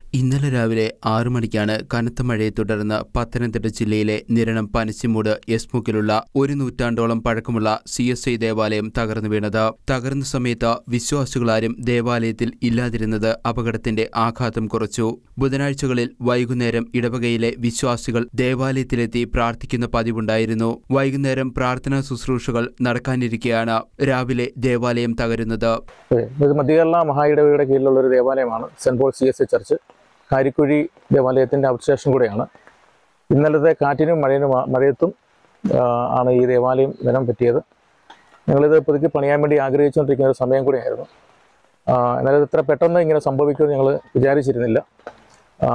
ഇന്നലെ രാവിലെ ആറു മണിക്കാണ് കനത്ത മഴയെ തുടർന്ന് പത്തനംതിട്ട ജില്ലയിലെ നിരണം പനച്ചിമൂട് എസ്മുക്കിലുള്ള ഒരു നൂറ്റാണ്ടോളം പഴക്കമുള്ള സി എസ് ഐ ദേവാലയം തകർന്നു വീണത് തകർന്ന സമയത്ത് വിശ്വാസികളാരും ദേവാലയത്തിൽ ഇല്ലാതിരുന്നത് അപകടത്തിന്റെ ആഘാതം കുറച്ചു ബുധനാഴ്ചകളിൽ വൈകുന്നേരം ഇടവകയിലെ വിശ്വാസികൾ ദേവാലയത്തിലെത്തി പ്രാർത്ഥിക്കുന്ന പതിവുണ്ടായിരുന്നു വൈകുന്നേരം പ്രാർത്ഥനാ ശുശ്രൂഷകൾ നടക്കാനിരിക്കെയാണ് രാവിലെ ദേവാലയം തകരുന്നത് അതെ. ഇത് മധ്യകേരള മഹായിടവയുടെ കീഴിലുള്ള ഒരു ദേവാലയമാണ് saint Paul C S A church Karikkuzhi ദേവാലയത്തിന്റെ അവശേഷം കൂടെയാണ് ഇന്നലത്തെ കാറ്റിനും മഴയിനും മഴയത്തും ആ, ആണ് ഈ ദേവാലയം നിലം പറ്റിയത് ഞങ്ങളിത് പുതുക്കി പണിയാൻ വേണ്ടി ആഗ്രഹിച്ചുകൊണ്ടിരിക്കുന്ന ഒരു സമയം കൂടിയായിരുന്നു ആ, എന്നാൽ ഇത് ഇത്ര പെട്ടെന്ന് ഇങ്ങനെ സംഭവിക്കുമെന്ന് ഞങ്ങൾ വിചാരിച്ചിരുന്നില്ല ആ,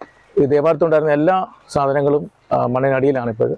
ഈ ദേവാലയത്തിലുണ്ടായിരുന്ന എല്ലാ സാധനങ്ങളും ആ, മണ്ണിനടിയിലാണ് ഇപ്പോൾ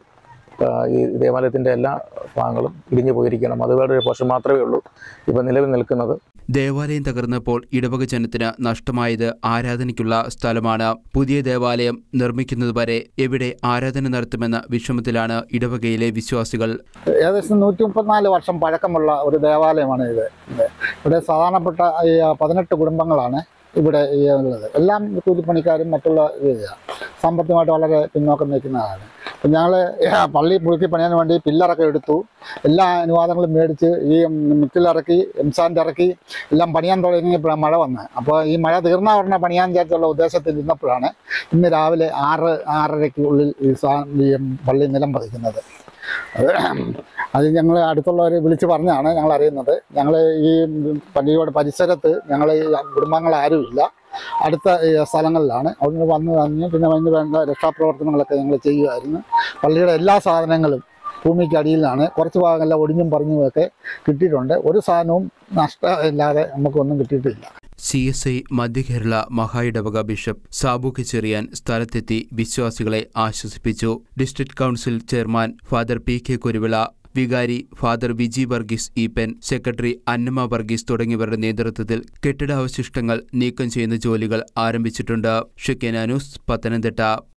ഈ ദേവാലയത്തിൻ്റെ എല്ലാ ഭാഗങ്ങളും ഇടിഞ്ഞു പോയിരിക്കണം അത് വേറൊരു പോർഷൻ മാത്രമേ ഉള്ളൂ ഇപ്പം നിലവിൽ നിൽക്കുന്നത് ദേവാലയം തകർന്നപ്പോൾ ഇടവക ജനത്തിന് നഷ്ടമായത് ആരാധനയ്ക്കുള്ള സ്ഥലമാണ് പുതിയ ദേവാലയം നിർമ്മിക്കുന്നതുവരെ എവിടെ ആരാധന നടത്തുമെന്ന വിഷമത്തിലാണ് ഇടവകയിലെ വിശ്വാസികൾ ഏകദേശം നൂറ്റി മുപ്പത്തിനാല് വർഷം പഴക്കമുള്ള ഒരു ദേവാലയമാണ് ഇത് ഇത്. ഇവിടെ സാധാരണപ്പെട്ട ഈ പതിനെട്ട് കുടുംബങ്ങളാണ് ഇവിടെ ഈ ഉള്ളത് എല്ലാം കൂലിപ്പണിക്കാരും മറ്റുള്ള ഇതിലാണ് സാമ്പത്തികമായിട്ട് വളരെ പിന്നോക്കം നിൽക്കുന്നതാണ് അപ്പം ഞങ്ങൾ പള്ളി പുതുക്കി പണിയാൻ വേണ്ടി പില്ലറൊക്കെ എടുത്തു എല്ലാ അനുവാദങ്ങളും മേടിച്ച് ഈ മിറ്റിലിറക്കി എംസാൻ്റെ ഇറക്കി എല്ലാം പണിയാൻ തുടങ്ങിയപ്പോഴാണ് മഴ വന്നത് അപ്പോൾ ഈ മഴ തീർന്ന ഉടനെ പണിയാൻ വിചാരിച്ചുള്ള ഉദ്ദേശത്തിൽ ഇരുന്നപ്പോഴാണ് ഇന്ന് രാവിലെ ആറ് ആറരയ്ക്ക് ഉള്ളിൽ ഈ സാ ഈ പള്ളി നിലം പതിക്കുന്നത് അത് അത് ഞങ്ങൾ അടുത്തുള്ളവർ വിളിച്ച് പറഞ്ഞാണ് ഞങ്ങൾ അറിയുന്നത് ഞങ്ങൾ ഈ പള്ളിയുടെ പരിസരത്ത് ഞങ്ങൾ ഈ കുടുംബങ്ങൾ ആരുമില്ല അടുത്ത ഈ സ്ഥലങ്ങളിലാണ് അവിടുന്ന് വന്ന് വന്ന് പിന്നെ അതിന് വേണ്ട രക്ഷാപ്രവർത്തനങ്ങളൊക്കെ ഞങ്ങൾ ചെയ്യുമായിരുന്നു പള്ളിയുടെ എല്ലാ സാധനങ്ങളും ഭൂമിക്കടിയിലാണ് കുറച്ച് ഭാഗമെല്ലാം ഒടിഞ്ഞും പറഞ്ഞുമൊക്കെ കിട്ടിയിട്ടുണ്ട് ഒരു സാധനവും നഷ്ടമില്ലാതെ നമുക്കൊന്നും കിട്ടിയിട്ടില്ല സി എസ് ഐ മധ്യകേരള മഹായിടവക ബിഷപ്പ് സാബു ചെറിയാൻ സ്ഥലത്തെത്തി വിശ്വാസികളെ ആശ്വസിപ്പിച്ചു district council chairman father P K Kuruvila വികാരി ഫാദർ വിജി വർഗീസ് ഈപ്പൻ സെക്രട്ടറി അന്നമ്മ വർഗീസ് തുടങ്ങിയവരുടെ നേതൃത്വത്തിൽ കെട്ടിടാവശിഷ്ടങ്ങൾ നീക്കം ചെയ്യുന്ന ജോലികൾ ആരംഭിച്ചിട്ടുണ്ട് ഷിക്കേനാനൂസ് പത്തനംതിട്ട